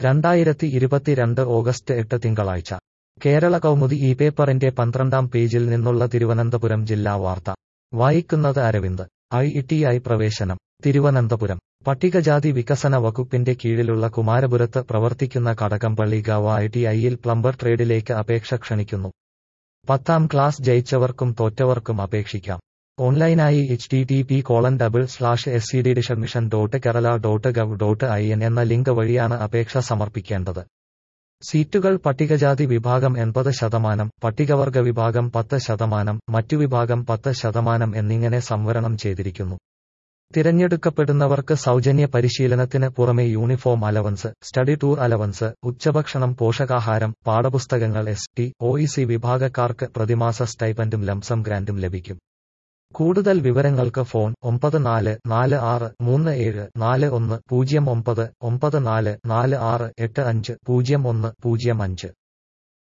രണ്ടായിരത്തി ഇരുപത്തിരണ്ട് ഓഗസ്റ്റ് എട്ട് തിങ്കളാഴ്ച കേരള കൗമുദി ഈ പേപ്പറിന്റെ പന്ത്രണ്ടാം പേജിൽ നിന്നുള്ള തിരുവനന്തപുരം ജില്ലാ വാർത്ത വായിക്കുന്നത് അരവിന്ദ് ഐ ടി ഐ പ്രവേശനം തിരുവനന്തപുരം പട്ടികജാതി വികസന വകുപ്പിന്റെ കീഴിലുള്ള കുമാരപുരത്ത് പ്രവർത്തിക്കുന്ന കടകംപള്ളി ഗവ ഐ ടി ഐയിൽ പ്ലംബർ ട്രേഡിലേക്ക് അപേക്ഷ ക്ഷണിക്കുന്നു പത്താം ക്ലാസ് ജയിച്ചവർക്കും തോറ്റവർക്കും അപേക്ഷിക്കാം ഓൺലൈനായി H T T P colon double slash S C D ഡിഷഡ്മിഷൻ dot Kerala dot gov dot I N എന്ന ലിങ്ക് വഴിയാണ് അപേക്ഷ സമർപ്പിക്കേണ്ടത് സീറ്റുകൾ പട്ടികജാതി വിഭാഗം എൺപത് ശതമാനം പട്ടികവർഗ വിഭാഗം പത്ത് ശതമാനം മറ്റു വിഭാഗം പത്ത് ശതമാനം എന്നിങ്ങനെ സംവരണം ചെയ്തിരിക്കുന്നു തിരഞ്ഞെടുക്കപ്പെടുന്നവർക്ക് സൗജന്യ പരിശീലനത്തിന് പുറമെ uniform allowance study tour allowance ഉച്ചഭക്ഷണം പോഷകാഹാരം പാഠപുസ്തകങ്ങൾ S T O E C വിഭാഗക്കാർക്ക് പ്രതിമാസ സ്റ്റൈപ്പൻഡും ലംസം ഗ്രാൻഡും ലഭിക്കും കൂടുതൽ വിവരങ്ങൾക്ക് ഫോൺ ഒമ്പത് നാല് നാല് ആറ് മൂന്ന് ഏഴ് നാല് ഒന്ന് പൂജ്യം ഒമ്പത് ഒമ്പത് നാല് നാല് ആറ് എട്ട് അഞ്ച് പൂജ്യം ഒന്ന് പൂജ്യം അഞ്ച്